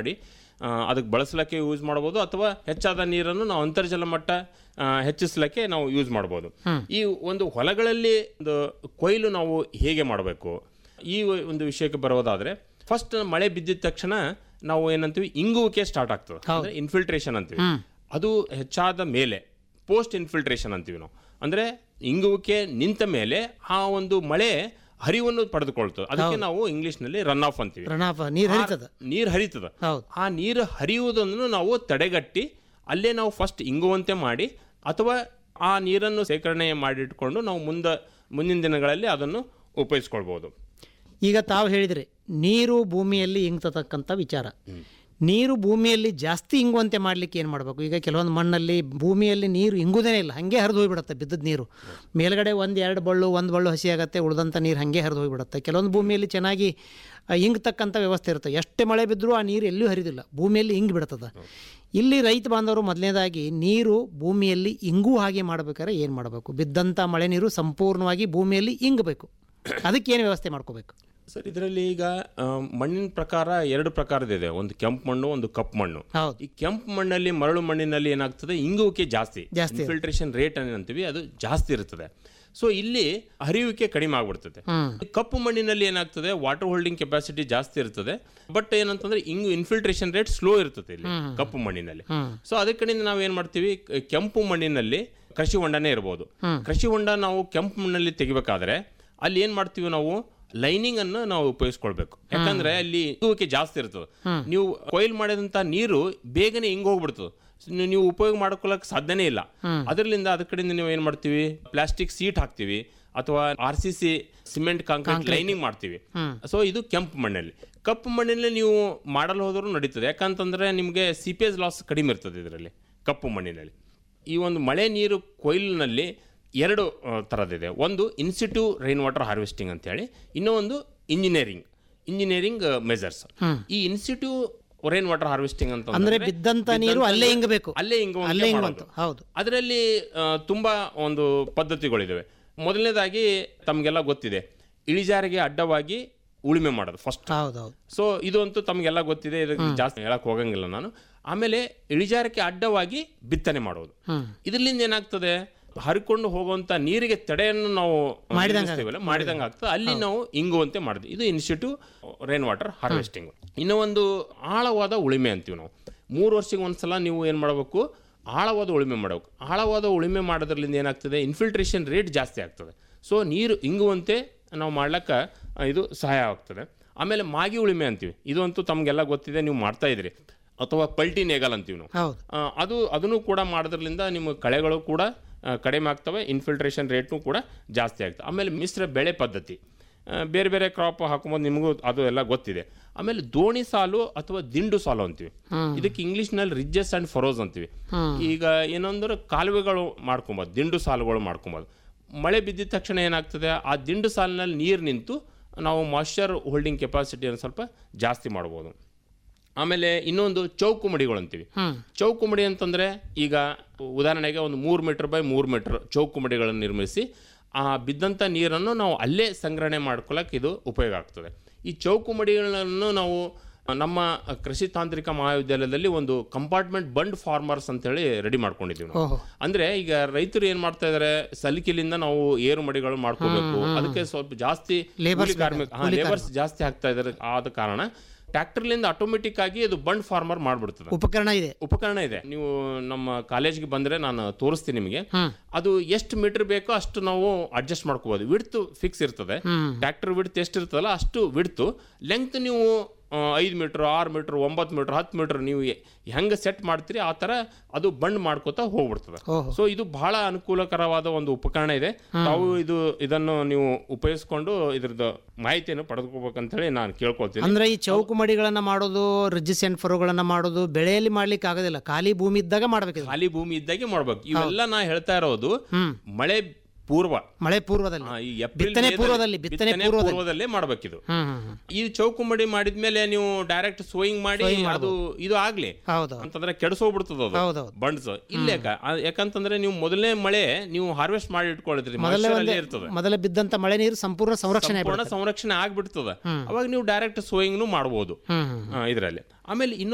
ಮಾಡಿ ಆ, ಅದಕ್ಕೆ ಬಳಸಲಿಕ್ಕೆ ಯೂಸ್ ಮಾಡ್ಬೋದು ಅಥವಾ ಹೆಚ್ಚಾದ ನೀರನ್ನು ನಾವು ಅಂತರ್ಜಲ ಮಟ್ಟ ಆ, ಹೆಚ್ಚಿಸ್ಲಿಕ್ಕೆ ನಾವು ಯೂಸ್ ಮಾಡ್ಬೋದು ಈ ಒಂದು ಹೊಲಗಳಲ್ಲಿ ಒಂದು ಕೊಯ್ಲು ನಾವು ಹೇಗೆ ಮಾಡಬೇಕು ಈ ಒಂದು ವಿಷಯಕ್ಕೆ ಬರೋದಾದ್ರೆ ಫಸ್ಟ್ ಮಳೆ ಬಿದ್ದಿದ ತಕ್ಷಣ ನಾವು ಏನಂತೀವಿ ಇಂಗುವಿಕೆ ಸ್ಟಾರ್ಟ್ ಆಗ್ತದೆ ಅಂದ್ರೆ ಇನ್ಫಿಲ್ಟ್ರೇಷನ್ ಅಂತೀವಿ ಅದು ಹೆಚ್ಚಾದ ಮೇಲೆ ಪೋಸ್ಟ್ ಇನ್ಫಿಲ್ಟ್ರೇಷನ್ ಅಂತೀವಿ ನಾವು ಅಂದ್ರೆ ಇಂಗುವಿಕೆ ನಿಂತ ಮೇಲೆ ಆ ಒಂದು ಮಳೆ ಹರಿವನ್ನು ಪಡೆದುಕೊಳ್ತದೆ ಅದಕ್ಕೆ ನಾವು ಇಂಗ್ಲಿಷ್ನಲ್ಲಿ ರನ್ ಆಫ್ ಅಂತೀವಿ ಪ್ರಣಾಪ ನೀರು ಹರಿತದ ನೀರು ಹರಿತದ ಹೌದು ಆ ನೀರು ಹರಿಯುವುದನ್ನು ನಾವು ತಡೆಗಟ್ಟಿ ಅಲ್ಲೇ ನಾವು ಫಸ್ಟ್ ಇಂಗುವಂತೆ ಮಾಡಿ ಅಥವಾ ಆ ನೀರನ್ನು ಸೇಕರಣೆ ಮಾಡಿಟ್ಕೊಂಡು ನಾವು ಮುಂದೆ ಮುಂದಿನ ದಿನಗಳಲ್ಲಿ ಅದನ್ನು ಉಪಯೋಗಿಸ್ಕೊಳ್ಬೋದು ಈಗ ತಾವು ಹೇಳಿದ್ರಿ ನೀರು ಭೂಮಿಯಲ್ಲಿ ಇಂಗ್ತತಕ್ಕಂಥ ವಿಚಾರ ನೀರು ಭೂಮಿಯಲ್ಲಿ ಜಾಸ್ತಿ ಇಂಗುವಂತೆ ಮಾಡಲಿಕ್ಕೆ ಏನು ಮಾಡಬೇಕು ಈಗ ಕೆಲವೊಂದು ಮಣ್ಣಲ್ಲಿ ಭೂಮಿಯಲ್ಲಿ ನೀರು ಇಂಗುವುದೇ ಇಲ್ಲ ಹಾಗೆ ಹರಿದು ಹೋಗ್ಬಿಡುತ್ತೆ ಬಿದ್ದದ ನೀರು ಮೇಲ್ಗಡೆ ಒಂದು ಎರಡು ಬಳ್ಳು ಒಂದು ಬಳ್ಳು ಹಸಿ ಆಗುತ್ತೆ ಉಳಿದಂಥ ನೀರು ಹಾಗೆ ಹರಿದು ಹೋಗ್ಬಿಡುತ್ತೆ ಕೆಲವೊಂದು ಭೂಮಿಯಲ್ಲಿ ಚೆನ್ನಾಗಿ ಆ, ಇಂಗ್ತಕ್ಕಂಥ ವ್ಯವಸ್ಥೆ ಇರುತ್ತೆ ಎಷ್ಟೇ ಮಳೆ ಬಿದ್ದರೂ ಆ ನೀರು ಎಲ್ಲೂ ಹರಿದಿಲ್ಲ ಭೂಮಿಯಲ್ಲಿ ಇಂಗಿ ಬಿಡ್ತದೆ ಇಲ್ಲಿ ರೈತ ಬಾಂಧವರು ಮೊದಲನೇದಾಗಿ ನೀರು ಭೂಮಿಯಲ್ಲಿ ಇಂಗು ಹಾಗೆ ಮಾಡಬೇಕಾದ್ರೆ ಏನು ಮಾಡಬೇಕು ಬಿದ್ದಂಥ ಮಳೆ ನೀರು ಸಂಪೂರ್ಣವಾಗಿ ಭೂಮಿಯಲ್ಲಿ ಇಂಗಬೇಕು ಅದಕ್ಕೆ ಏನು ವ್ಯವಸ್ಥೆ ಮಾಡ್ಕೋಬೇಕು ಸರ್ ಇದರಲ್ಲಿ ಈಗ ಆ, ಮಣ್ಣಿನ ಪ್ರಕಾರ ಎರಡು ಪ್ರಕಾರದಿದೆ ಒಂದು ಕೆಂಪು ಮಣ್ಣು ಒಂದು ಕಪ್ಪು ಮಣ್ಣು ಹೌದು ಈ ಕೆಂಪು ಮಣ್ಣಲ್ಲಿ ಮರಳು ಮಣ್ಣಿನಲ್ಲಿ ಏನಾಗ್ತದೆ ಇಂಗುವಿಕೆ ಜಾಸ್ತಿ ಜಾಸ್ತಿ ಇನ್ಫಿಲ್ಟ್ರೇಷನ್ ರೇಟ್ ಅಂತೀವಿ ಅದು ಜಾಸ್ತಿ ಇರ್ತದೆ ಸೊ ಇಲ್ಲಿ ಹರಿಯುವಿಕೆ ಕಡಿಮೆ ಆಗ್ಬಿಡ್ತದೆ ಹ್ಮ್. ಈ ಕಪ್ಪು ಮಣ್ಣಿನಲ್ಲಿ ಏನಾಗ್ತದೆ ವಾಟರ್ ಹೋಲ್ಡಿಂಗ್ ಕೆಪಾಸಿಟಿ ಜಾಸ್ತಿ ಇರ್ತದೆ ಬಟ್ ಏನಂತಂದ್ರೆ ಇಂಗು ಇನ್ಫಿಲ್ಟ್ರೇಷನ್ ರೇಟ್ ಸ್ಲೋ ಇರ್ತದೆ ಇಲ್ಲಿ ಕಪ್ಪು ಮಣ್ಣಿನಲ್ಲಿ ಸೊ ಅದಕ್ಕೆ ಕಡೆಯಿಂದ ನಾವು ಏನ್ ಮಾಡ್ತೀವಿ ಕ- ಕೆಂಪು ಮಣ್ಣಿನಲ್ಲಿ ಕೃಷಿ ಹೊಂಡನೇ ಇರಬಹುದು ಕೃಷಿ ಹೊಂಡ ನಾವು ಕೆಂಪು ಮಣ್ಣಲ್ಲಿ ತೆಗಿಬೇಕಾದ್ರೆ ಅಲ್ಲಿ ಏನ್ ಮಾಡ್ತೀವಿ ನಾವು ಲೈನಿಂಗ್ ಅನ್ನು ನಾವು ಉಪಯೋಗಿಸ್ಕೊಳ್ಬೇಕು ಯಾಕಂದ್ರೆ ಅಲ್ಲಿ ಇಂಗುವಿಕೆ ಜಾಸ್ತಿ ಇರ್ತದೆ ನೀವು ಕೊಯ್ಲು ಮಾಡಿದಂತ ನೀರು ಬೇಗನೆ ಹಿಂಗ್ ಹೋಗ್ಬಿಡ್ತದೆ ಸೊ ನೀವು- ನೀವು ಉಪಯೋಗ ಮಾಡ್ಕೊಳಕ್ ಸಾಧ್ಯನೇ ಇಲ್ಲ ಅದರಿಂದ ಅದ್ರ ಕಡೆಯಿಂದ ನೀವು ಏನ್ ಮಾಡ್ತೀವಿ ಪ್ಲಾಸ್ಟಿಕ್ ಸೀಟ್ ಹಾಕ್ತಿವಿ ಅಥವಾ R C C cement concrete lining ಮಾಡ್ತೀವಿ ಸೊ ಇದು ಕೆಂಪು ಮಣ್ಣಲ್ಲಿ ಕಪ್ಪು ಮಣ್ಣಿನಲ್ಲಿ ನೀವು ಮಾಡಲು ಹೋದರೂ ನಡೀತದೆ ಯಾಕಂತಂದ್ರೆ ನಿಮಗೆ ಸಿ ಪಿ ಎಸ್ ಲಾಸ್ ಕಡಿಮೆ ಇರ್ತದೆ ಇದರಲ್ಲಿ ಕಪ್ಪು ಮಣ್ಣಿನಲ್ಲಿ ಈ ಒಂದು ಮಳೆ ನೀರು ಕೊಯ್ಲಿನಲ್ಲಿ ಎರಡು ಆ, ಥರದಿದೆ ಒಂದು ಇನ್ಸ್ಟಿಟ್ಯೂ ರೈನ್ ವಾಟರ್ ಹಾರ್ವೆಸ್ಟಿಂಗ್ ಅಂತೇಳಿ ಇನ್ನೊಂದು ಇಂಜಿನಿಯರಿಂಗ್ ಇಂಜಿನಿಯರಿಂಗ್ ಮೆಜರ್ಸ್ ಈ ಇನ್ಸ್ಟಿಟ್ಯೂ ರೈನ್ ವಾಟರ್ ಹಾರ್ವೆಸ್ಟಿಂಗ್ ಅಂತ ಅಂದ್ರೆ ಬಿದ್ದಂತ ನೀರು ಅಲ್ಲೇ ಇಂಗಬೇಕು ಅಲ್ಲೇ ಇಂಗುವಂತೆ ಅಲ್ಲೇ ಮಾಡೋದು. ಇಂಗುವಂತ ಹೌದು ಅದರಲ್ಲಿ ಆ, ತುಂಬಾ ಒಂದು ಪದ್ಧತಿಗಳಿದಾವೆ ಮೊದಲನೇದಾಗಿ ತಮಗೆಲ್ಲ ಗೊತ್ತಿದೆ ಇಳಿಜಾರಿಗೆ ಅಡ್ಡವಾಗಿ ಉಳುಮೆ ಮಾಡೋದು ಫಸ್ಟ್ ಹೌದು ಹೌದು ಸೊ ಇದು ಅಂತೂ ತಮಗೆಲ್ಲ ಗೊತ್ತಿದೆ ಇದಕ್ಕೆ ಜಾಸ್ತಿ ಹೇಳಕ್ ಹೋಗಂಗಿಲ್ಲ ನಾನು ಆಮೇಲೆ ಇಳಿಜಾರಕ್ಕೆ ಅಡ್ಡವಾಗಿ ಬಿತ್ತನೆ ಮಾಡೋದು ಇದರಿಂದ ಏನಾಗ್ತದೆ ಹರಿಕೊಂಡು ಹೋಗುವಂತ ನೀರಿಗೆ ತಡೆಯನ್ನು ನಾವು ನಿಲ್ಲಿಸ್ತೀವಲ್ಲ, ಮಾಡಿದಂಗೆ ಆಗ್ತದೆ ಅಲ್ಲಿ ನಾವು ಇಂಗುವಂತೆ ಮಾಡಿದ್ವಿ ಇದು ಇನ್ಸ್ಟಿಟ್ಯೂ ರೈನ್ ವಾಟರ್ ಹಾರ್ವೆಸ್ಟಿಂಗ್ ಇನ್ನೂ ಒಂದು ಆಳವಾದ ಉಳುಮೆ ಅಂತೀವಿ ನಾವು ಮೂರು ವರ್ಷಕ್ಕೆ ಒಂದ್ಸಲ ನೀವು ಏನು ಮಾಡಬೇಕು ಆಳವಾದ ಉಳುಮೆ ಮಾಡಬೇಕು ಆಳವಾದ ಉಳುಮೆ ಮಾಡೋದ್ರಿಂದ ಏನಾಗ್ತದೆ ಇನ್ಫಿಲ್ಟ್ರೇಷನ್ ರೇಟ್ ಜಾಸ್ತಿ ಆಗ್ತದೆ ಸೊ ನೀರು ಇಂಗುವಂತೆ ನಾವು ಮಾಡ್ಲಿಕ್ಕೆ ಇದು ಸಹಾಯ ಆಗ್ತದೆ ಆಮೇಲೆ ಮಾಗಿ ಉಳುಮೆ ಅಂತೀವಿ ಇದು ಅಂತೂ ತಮಗೆಲ್ಲ ಗೊತ್ತಿದೆ ನೀವು ಮಾಡ್ತಾ ಇದ್ರಿ ಅಥವಾ ಪಲ್ಟಿ ನೇಗಲ್ ಅಂತೀವಿ ನಾವು ಹೌದು ಆ, ಅದು ಅದನ್ನು ಕೂಡ ಮಾಡೋದ್ರಿಂದ ನಿಮ್ಮ ಕಳೆಗಳು ಕೂಡ ಆ, ಕಡಿಮೆ ಆಗ್ತವೆ ಇನ್ಫಿಲ್ಟ್ರೇಷನ್ ರೇಟ್ನು ಕೂಡ ಜಾಸ್ತಿ ಆಗ್ತದೆ ಆಮೇಲೆ ಮಿಶ್ರ ಬೆಳೆ ಪದ್ಧತಿ ಆ, ಬೇರೆ ಬೇರೆ ಕ್ರಾಪ್ ಹಾಕುമ്പോൾ ನಿಮಗೂ ಅದು ಎಲ್ಲ ಗೊತ್ತಿದೆ ಆಮೇಲೆ ದೋಣಿ ಸಾಲು ಅಥವಾ ದಿಂಡು ಸಾಲು ಅಂತೀವಿ ಇದಕ್ಕೆ ಇಂಗ್ಲಿಷ್ನಲ್ಲಿ ರಿಜ್ಜಸ್ ಅಂಡ್ ಫರೋಸ್ ಅಂತೀವಿ ಈಗ ಏನಂದ್ರೆ ಕಾಲುವೆಗಳು ಮಾಡ್ಕೊಬೋದು ದಿಂಡು ಸಾಲುಗಳು ಮಾಡ್ಕೊಬೋದು ಮಳೆ ಬಿದ್ದಿದ ತಕ್ಷಣ ಏನಾಗ್ತದೆ ಆ ದಿಂಡು ಸಾಲಿನಲ್ಲಿ ನೀರು ನಿಂತು ನಾವು ಮಾಯ್ಶ್ಚರ್ ಹೋಲ್ಡಿಂಗ್ ಕೆಪಾಸಿಟಿಯನ್ನು ಸ್ವಲ್ಪ ಜಾಸ್ತಿ ಮಾಡ್ಬೋದು ಆಮೇಲೆ ಇನ್ನೊಂದು ಚೌಕು ಮಡಿಗಳು ಅಂತೀವಿ ಚೌಕು ಮಡಿ ಅಂತಂದ್ರೆ ಈಗ ಉದಾಹರಣೆಗೆ ಒಂದು ಮೂರು ಮೀಟರ್ ಬೈ ಮೂರು ಮೀಟರ್ ಚೌಕು ಮಡಿಗಳನ್ನು ನಿರ್ಮಿಸಿ ಆ ಬಿದ್ದಂಥ ನೀರನ್ನು ನಾವು ಅಲ್ಲೇ ಸಂಗ್ರಹಣೆ ಮಾಡ್ಕೊಳಕ್ಕೆ ಇದು ಉಪಯೋಗ ಆಗ್ತದೆ ಈ ಚೌಕು ಮಡಿಗಳನ್ನು ನಾವು ನಮ್ಮ ಕೃಷಿ ತಾಂತ್ರಿಕ ಮಹಾವಿದ್ಯಾಲಯದಲ್ಲಿ ಒಂದು ಕಂಪಾರ್ಟ್ಮೆಂಟ್ ಬಂಡ್ ಫಾರ್ಮರ್ಸ್ ಅಂತೇಳಿ ರೆಡಿ ಮಾಡ್ಕೊಂಡಿದ್ದೀವಿ ನಾವು ಓಹೋ ಅಂದ್ರೆ ಈಗ ರೈತರು ಏನ್ ಮಾಡ್ತಾ ಇದಾರೆ ಸಲಿಕೆಲಿಂದ ನಾವು ಏರು ಮಡಿಗಳು ಮಾಡ್ಕೋಬೇಕು ಅದಕ್ಕೆ ಸ್ವಲ್ಪ ಜಾಸ್ತಿ Labours ಕೂಲಿ ಕಾರ್ಮಿಕ ಲೇಬರ್ಸ್ ಜಾಸ್ತಿ ಆಗ್ತಾ ಇದಾರೆ ಆದ ಕಾರಣ ಟ್ರ್ಯಾಕ್ಟರ್ಲಿಂದ ಆಟೋಮೆಟಿಕ್ ಆಗಿ ಅದು ಬಂಡ್ ಫಾರ್ಮರ್ ಮಾಡ್ಬಿಡ್ತದೆ ಉಪಕರಣ ಇದೆ ಉಪಕರಣ ಇದೆ ನೀವು ನಮ್ಮ ಕಾಲೇಜ್ಗೆ ಬಂದ್ರೆ ನಾನು ತೋರಿಸ್ತೀನಿ ನಿಮಗೆ ಅದು ಎಷ್ಟು ಮೀಟರ್ ಬೇಕೋ ಅಷ್ಟು ನಾವು ಅಡ್ಜಸ್ಟ್ ಮಾಡ್ಕೋಬಹುದು ವಿಡ್ತು ಫಿಕ್ಸ್ ಇರ್ತದೆ ಟ್ರ್ಯಾಕ್ಟರ್ ವಿಡ್ತ್ ಎಷ್ಟು ಇರ್ತದಲ್ಲ ಅಷ್ಟು ವಿಡ್ತು ಲೆಂತ್ ನೀವು ಐದು ಮೀಟರ್ ಆರು ಮೀಟರ್ ಒಂಬತ್ತು ಮೀಟರ್ ಹತ್ತು ಮೀಟರ್ ನೀವು ಎ- ಹೆಂಗೆ ಸೆಟ್ ಮಾಡ್ತೀರಿ ಆ ಥರ ಅದು ಬಂಡ್ ಮಾಡ್ಕೋತಾ ಹೋಗ್ಬಿಡ್ತದೆ ಓಹೋ. ಸೊ ಇದು ಬಹಳ ಅನುಕೂಲಕರವಾದ ಒಂದು ಉಪಕರಣ ಇದೆ ತಾವು ಇದು ಇದನ್ನು ನೀವು ಉಪಯೋಗಿಸ್ಕೊಂಡು ಇದ್ರದ್ದು ಮಾಹಿತಿಯನ್ನು ಪಡೆದುಕೋಬೇಕಂತೇಳಿ ನಾನು ಕೇಳ್ಕೊಳ್ತೀನಿ ಅಂದ್ರೆ ಈ ಚೌಕು ಮಡಿಗಳನ್ನ ಮಾಡೋದು ರಿಜಿಸ್ ಅಂಡ್ ಫರೋಗಳನ್ನ ಮಾಡೋದು ಬೆಳೆಯಲ್ಲಿ ಮಾಡ್ಲಿಕ್ಕೆ ಆಗೋದಿಲ್ಲ ಖಾಲಿ ಭೂಮಿ ಇದ್ದಾಗ ಮಾಡ್ಬೇಕು ಇದು. ಖಾಲಿ ಭೂಮಿ ಇದ್ದಾಗೆ ಮಾಡ್ಬೇಕು ಇವೆಲ್ಲ ನಾ ಹೇಳ್ತಾ ಇರೋದು ಮಳೆ ಪೂರ್ವ ಮಳೆ ಪೂರ್ವದಲ್ಲಿ ಆ, ಈ ಏಪ್ರಿಲ್ ಬಿತ್ತನೆ ಮೇದಲ್ಲಿ- ಪೂರ್ವದಲ್ಲಿ, ಬಿತ್ತನೆ ಪೂರ್ವದಲ್ಲಿ. ಪೂರ್ವದಲ್ಲೇ ಮಾಡ್ಬೇಕಿದು ಹ್ಮ್ ಹ್ಮ್ ಹ್ಮ್. ಈ ಚೌಕುಮಡಿ ಮಾಡಿದ್ಮೇಲೆ ನೀವು ಡೈರೆಕ್ಟ್ ಸೋಯಿಂಗ್ ಮಾಡಿ ಅದು ಇದು ಆಗ್ಲಿ ಹೌದು ಅಂತಂದ್ರೆ ಕೆಡಿಸೋಗ್ಬಿಡ್ತದ ಅದು ಹೌದೌದು ಬಂಡ್ಸ್ ಇಲ್ಲೇಕ ಆ- ಯಾಕಂತಂದ್ರೆ ನೀವು ಮೊದಲನೇ ಮಳೆ ನೀವು ಹಾರ್ವೆಸ್ಟ್ ಮಾಡಿ ಇಟ್ಕೊಳ್ಳಿದ್ರಿ ಮೊದಲೇ moisture ಒಂದೇ ಅಲ್ಲೇ ಇರ್ತದೆ ಮೊದಲ ಬಿದ್ದಂತ ಮಳೆ ನೀರು ಸಂಪೂರ್ಣ ಸಂರಕ್ಷಣೆ ಸಂಪೂರ್ಣ ಸಂರಕ್ಷಣೆ ಆಗ್ಬಿಡ್ತದ ಅವಾಗ ನೀವು ಡೈರೆಕ್ಟ್ ಸೋಯಿಂಗ್ನು ಮಾಡ್ಬೋದು ಹ್ಮ್ ಹ್ಮ್ ಇದರಲ್ಲಿ ಆಮೇಲೆ ಇನ್ನೊಂದು